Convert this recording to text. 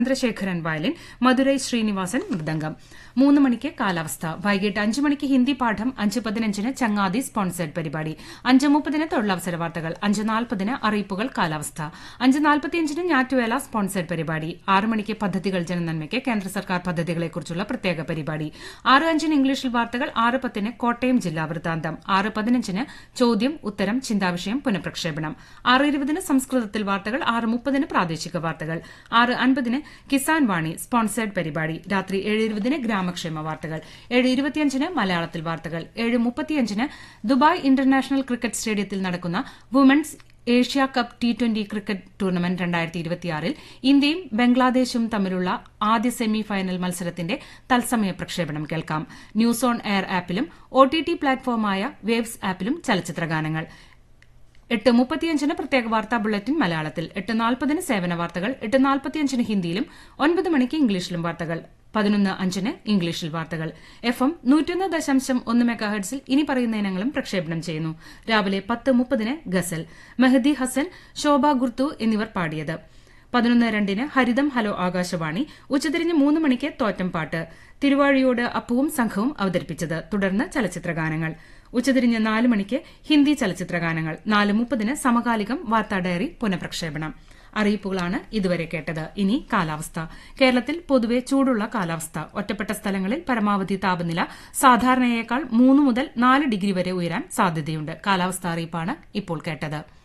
Chandrasekharan violin Madurai Srinivasan mridangam മൂന്ന് മണിക്ക് കാലാവസ്ഥ വൈകിട്ട് അഞ്ച് മണിക്ക് ഹിന്ദി പാഠം അഞ്ച് പതിനഞ്ചിന് ചങ്ങാതി സ്പോൺസേഡ് പരിപാടി അഞ്ച് മുപ്പതിന് തൊഴിലവസര വാർത്തകൾ അഞ്ച് നാൽപ്പതിന് അറിയിപ്പുകൾ കാലാവസ്ഥ അഞ്ച് നാൽപ്പത്തിയഞ്ചിന് ഞാറ്റുവേല സ്പോൺസേഡ് പരിപാടി ആറ് മണിക്ക് പദ്ധതികൾ ജനനന്മയ്ക്ക് കേന്ദ്ര സർക്കാർ പദ്ധതികളെക്കുറിച്ചുള്ള പ്രത്യേക പരിപാടി ആറ് അഞ്ചിന് ഇംഗ്ലീഷിൽ വാർത്തകൾ ആറ് പത്തിന് കോട്ടയം ജില്ലാ വൃത്താന്തം ആറ് പതിനഞ്ചിന് ചോദ്യം ഉത്തരം ചിന്താവിഷയം പുനഃപ്രക്ഷേപണം ആറ് ഇരുപതിന് സംസ്കൃതത്തിൽ വാർത്തകൾ ആറ് മുപ്പതിന് പ്രാദേശിക വാർത്തകൾ ആറ് അൻപതിന് കിസാൻ വാണി സ്പോൺസേഡ് പരിപാടി രാത്രി ഏഴ് ഇരുപതിന് ഗ്രാമക്ഷേമ വാർത്തകൾ ഏഴ് ഇരുപത്തിയഞ്ചിന് മലയാളത്തിൽ വാർത്തകൾ ഏഴ് മുപ്പത്തിയഞ്ചിന് ദുബായ് ഇന്റർനാഷണൽ ക്രിക്കറ്റ് സ്റ്റേഡിയത്തിൽ നടക്കുന്ന women's Asia cup T twenty cricket tournament രണ്ടായിരത്തി ഇരുപത്തിയാറിൽ ഇന്ത്യയും ബംഗ്ലാദേശും തമ്മിലുള്ള ആദ്യ സെമി ഫൈനൽ മത്സരത്തിന്റെ തത്സമയ പ്രക്ഷേപണം കേൾക്കാം ന്യൂസ് ഓൺ എയർ ആപ്പിലും ഒ ടി ടി പ്ലാറ്റ്ഫോമായ വേവ്സ് ആപ്പിലും ചലച്ചിത്രഗാനങ്ങൾ എട്ട് മുപ്പത്തിയഞ്ചിന് പ്രത്യേക വാർത്താ ബുള്ളറ്റിൻ മലയാളത്തിൽ എട്ട് നാൽപ്പതിന് സേവന വാർത്തകൾ എട്ട് നാൽപ്പത്തിയഞ്ചിന് ഹിന്ദിയിലും ഒൻപത് മണിക്ക് ഇംഗ്ലീഷിലും വാർത്തകൾ പതിനൊന്ന് അഞ്ചിന് ഇംഗ്ലീഷിൽ വാർത്തകൾ എഫ് എം നൂറ്റൊന്ന് ദശാംശം ഒന്ന് മെഗാഹെർട്സിൽ ഇനി പറയുന്ന ഇനങ്ങളും പ്രക്ഷേപണം ചെയ്യുന്നു രാവിലെ പത്ത് മുപ്പതിന് ഗസൽ മെഹദി ഹസൻ ശോഭ ഗുർതു എന്നിവർ പാടിയത് പതിനൊന്ന് രണ്ടിന് ഹരിതം ഹലോ ആകാശവാണി ഉച്ചതിരിഞ്ഞ് മൂന്ന് മണിക്ക് തോറ്റം പാട്ട് തിരുവാഴിയോട് അപ്പുവും സംഘവും അവതരിപ്പിച്ചത് തുടർന്ന് ചലച്ചിത്രഗാനങ്ങൾ ഉച്ചതിരിഞ്ഞ് നാല് മണിക്ക് ഹിന്ദി ചലച്ചിത്രഗാനങ്ങൾ നാല് മുപ്പതിന് സമകാലികം വാർത്താ ഡയറി പുനഃപ്രക്ഷേപണം അറിയിപ്പുകളാണ് ഇതുവരെ കേട്ടത് ഇനി കാലാവസ്ഥ കേരളത്തിൽ പൊതുവെ ചൂടുള്ള കാലാവസ്ഥ ഒറ്റപ്പെട്ട സ്ഥലങ്ങളിൽ പരമാവധി താപനില സാധാരണയേക്കാൾ മൂന്ന് മുതൽ നാല് ഡിഗ്രി വരെ ഉയരാൻ സാധ്യതയുണ്ട് കാലാവസ്ഥാ അറിയിപ്പാണ് ഇപ്പോൾ കേട്ടത്